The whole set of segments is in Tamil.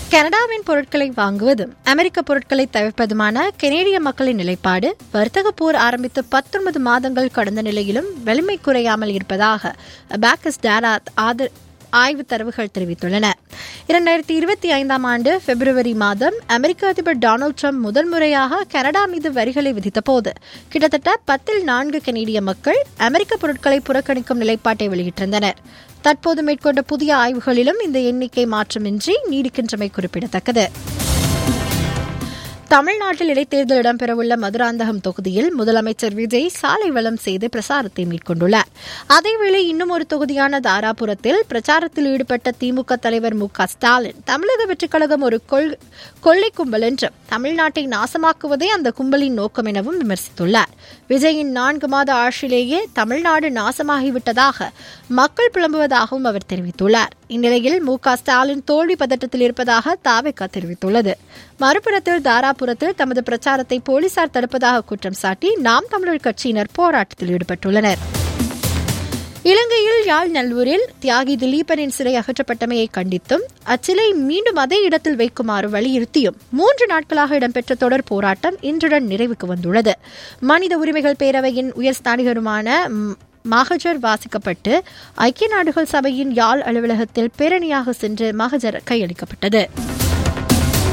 கனடாவின் பொருட்களை வாங்குவதும் அமெரிக்க பொருட்களை தவிர்ப்பதுமான கெனேடிய மக்களின் நிலைப்பாடு வர்த்தக போர் ஆரம்பித்து பத்தொன்பது மாதங்கள் கடந்த நிலையிலும் வலிமை குறையாமல் இருப்பதாக பேக்கஸ் டேரா ஆதர் ஆய்வு தரவுகள் தெரிவித்துள்ளன இரண்டாயிரத்தி இருபத்தி ஐந்தாம் ஆண்டு பிப்ரவரி மாதம் அமெரிக்க அதிபர் டொனால்டு ட்ரம்ப் முதல் முறையாக கனடா மீது வரிகளை விதித்தபோது கிட்டத்தட்ட பத்தில் நான்கு கனேடிய மக்கள் அமெரிக்க பொருட்களை புறக்கணிக்கும் நிலைப்பாட்டை வெளியிட்டிருந்தனர் தற்போது மேற்கொண்ட புதிய ஆய்வுகளிலும் இந்த எண்ணிக்கை மாற்றமின்றி நீடிக்கின்றமை குறிப்பிடத்தக்கது தமிழ்நாட்டில் இடைத்தேர்தல் இடம்பெறவுள்ள மதுராந்தகம் தொகுதியில் முதலமைச்சர் விஜய் சாலை வளம் செய்து பிரசாரத்தை மேற்கொண்டுள்ளார் அதேவேளை இன்னும் ஒரு தொகுதியான தாராபுரத்தில் பிரச்சாரத்தில் ஈடுபட்ட திமுக தலைவர் மு க ஸ்டாலின் தமிழக வெற்றிக் கழகம் ஒரு கொள்ளை கும்பல் என்றும் தமிழ்நாட்டை நாசமாக்குவதே அந்த கும்பலின் நோக்கம் எனவும் விமர்சித்துள்ளார் விஜயின் நான்கு மாத ஆட்சியிலேயே தமிழ்நாடு நாசமாகிவிட்டதாக மக்கள் புலம்புவதாகவும் அவர் தெரிவித்துள்ளார் இந்நிலையில் மு க ஸ்டாலின் தோல்வி பதட்டத்தில் இருப்பதாக தாவேகா தெரிவித்துள்ளது மறுபுறத்தில் தாராபுரத்தில் தமது பிரச்சாரத்தை போலீசார் தடுப்பதாக குற்றம் சாட்டி நாம் தமிழர் கட்சியினர் போராட்டத்தில் ஈடுபட்டுள்ளனர் இலங்கையில் யாழ் நல்லூரில் தியாகி திலீபனின் சிலை அகற்றப்பட்டமையை கண்டித்தும் அச்சிலை மீண்டும் அதே இடத்தில் வைக்குமாறு வலியுறுத்தியும் மூன்று நாட்களாக இடம்பெற்ற தொடர் போராட்டம் இன்றுடன் நிறைவுக்கு வந்துள்ளது மனித உரிமைகள் பேரவையின் உயர்ஸ்தானிகருமான மகஜர் வாசிக்கப்பட்டு ஐக்கிய நாடுகள் சபையின் யாழ் அலுவலகத்தில் பேரணியாக சென்று மகஜர் கையளிக்கப்பட்டது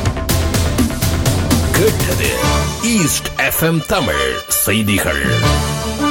கேட்டது ஈஸ்ட் எஃப்எம் தமிழ் செய்திகள்